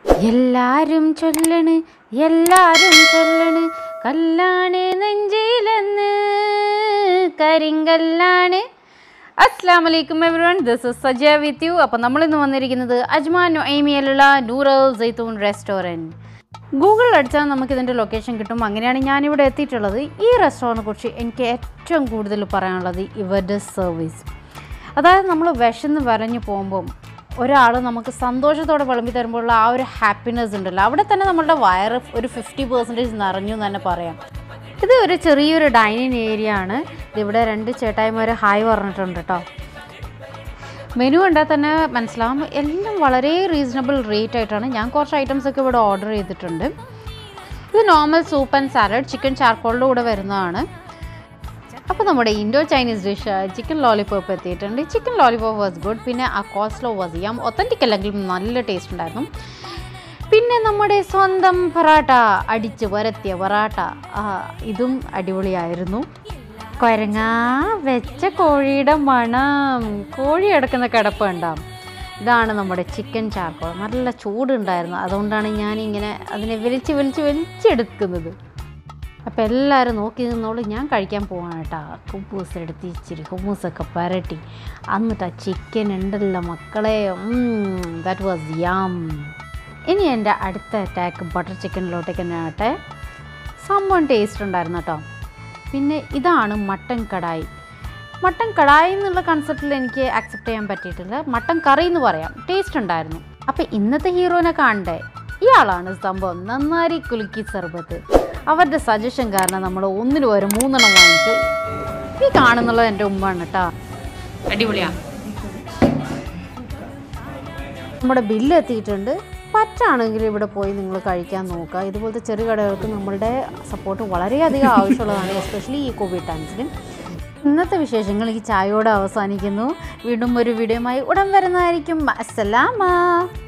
എല്ലാരും ചൊല്ലണ് എല്ലാരും ചൊല്ലണ് കല്ലാണ് നെഞ്ചിലെന്ന് കരിങ്കല്ലാണ് അസ്സാം വലൈക്കും everyone this is Saja with you അപ്പം നമ്മളിന്ന് വന്നിരിക്കുന്നത് അജ്മാൻ നൊയ്മിയിലുള്ള നൂറൽ സൈത്തൂൺ റെസ്റ്റോറൻറ്റ് ഗൂഗിളിൽ അടിച്ചാൽ നമുക്ക് ഇതിൻ്റെ ലൊക്കേഷൻ കിട്ടും അങ്ങനെയാണ് ഞാനിവിടെ എത്തിയിട്ടുള്ളത് ഈ റെസ്റ്റോറൻറ്റിനെ കുറിച്ച് എനിക്ക് ഏറ്റവും കൂടുതൽ പറയാനുള്ളത് ഇവരുടെ സർവീസ് അതായത് നമ്മൾ വിശന്ന് വരഞ്ഞു പോകുമ്പം ഒരാൾ നമുക്ക് സന്തോഷത്തോടെ വിളമ്പി തരുമ്പോഴുള്ള ആ ഒരു ഹാപ്പിനെസ് ഉണ്ടല്ലോ അവിടെ തന്നെ നമ്മളുടെ വയറ് ഒരു ഫിഫ്റ്റി പെർസെൻറ്റേജ് നിറഞ്ഞു എന്ന് തന്നെ പറയാം ഇത് ഒരു ചെറിയൊരു ഡൈനിങ് ഏരിയ ആണ് ഇതിവിടെ രണ്ട് ചേട്ടായിമാർ ഹായ് പറഞ്ഞിട്ടുണ്ട് കേട്ടോ മെനു കണ്ടാൽ തന്നെ മനസ്സിലാവും എല്ലാം വളരെ റീസണബിൾ റേറ്റ് ആയിട്ടാണ് ഞാൻ കുറച്ച് ഐറ്റംസ് ഒക്കെ ഇവിടെ ഓർഡർ ചെയ്തിട്ടുണ്ട് ഇത് normal soup and salad chicken ചാർക്കോളിൻ്റെ കൂടെ വരുന്നതാണ് അപ്പോൾ നമ്മുടെ Indo Chinese dish chicken lollipop എത്തിയിട്ടുണ്ട് ചിക്കൻ ലോലിപോപ്പ് വാസ് ഗുഡ് പിന്നെ ആ കോസ്ലോ വാസ് ചെയ്യാം ഒത്തൻറ്റിക് അല്ലെങ്കിലും നല്ല ടേസ്റ്റ് ഉണ്ടായിരുന്നു പിന്നെ നമ്മുടെ സ്വന്തം പൊറാട്ട അടിച്ച് വരത്തിയ പൊറാട്ട ആ, ഇതും അടിപൊളിയായിരുന്നു കൊരങ്ങ വെച്ച കോഴിയുടെ മണം കോഴി കിടക്കുന്ന കിടപ്പ് ഉണ്ടാവും ഇതാണ് നമ്മുടെ ചിക്കൻ ചാർക്കോൾ നല്ല ചൂടുണ്ടായിരുന്നു അതുകൊണ്ടാണ് ഞാനിങ്ങനെ അതിനെ വലിച്ച് വലിച്ച് വലിച്ചെടുക്കുന്നത് അപ്പോൾ എല്ലാവരും നോക്കി നിന്നോളൂ ഞാൻ കഴിക്കാൻ പോവാണ് കേട്ടോ ഹുമ്മൂസ് എടുത്ത് ഇച്ചിരി ഹുമ്മൂസൊക്കെ പരട്ടി എന്നിട്ട് ആ ചിക്കൻ ഉണ്ടല്ലോ മക്കളെ ദാറ്റ് വാസ് യാം ഇനി എൻ്റെ അടുത്ത അറ്റാക്ക് ബട്ടർ ചിക്കനിലോട്ടേക്ക് തന്നെ ആട്ടെ സംഭവം ടേസ്റ്റ് ഉണ്ടായിരുന്നു കേട്ടോ പിന്നെ ഇതാണ് മട്ടൻ കടായി മട്ടൻ കടായി എന്നുള്ള കൺസെപ്റ്റിൽ എനിക്ക് അക്സെപ്റ്റ് ചെയ്യാൻ പറ്റിയിട്ടില്ല മട്ടൻ കറി എന്ന് പറയാം ടേസ്റ്റ് ഉണ്ടായിരുന്നു അപ്പോൾ ഇന്നത്തെ ഹീറോനെ കാണണ്ടേ ഇയാളാണ് സംഭവം നന്നാരി കുലുക്കി സർബത്ത് അവരുടെ സജഷൻ കാരണം നമ്മൾ ഒന്നിന് ഒരു മൂന്നെണ്ണം വാങ്ങിച്ചു ഈ കാണുന്നുള്ളത് എൻ്റെ ഉമ്മാണ് കേട്ടോ അടിപൊളിയാ നമ്മുടെ ബില്ല് എത്തിയിട്ടുണ്ട് പറ്റാണെങ്കിൽ ഇവിടെ പോയി നിങ്ങൾ കഴിക്കാൻ നോക്കുക ഇതുപോലത്തെ ചെറിയ കടകൾക്ക് നമ്മളുടെ സപ്പോർട്ട് വളരെയധികം ആവശ്യമുള്ളതാണ് എസ്പെഷ്യലി ഈ കോവിഡ് ടൈംസിൽ ഇന്നത്തെ വിശേഷങ്ങൾ ഈ ചായയോടെ അവസാനിക്കുന്നു വീണ്ടും ഒരു വീഡിയോയുമായി ഉടൻ വരുന്നതായിരിക്കും അസ്സലാമ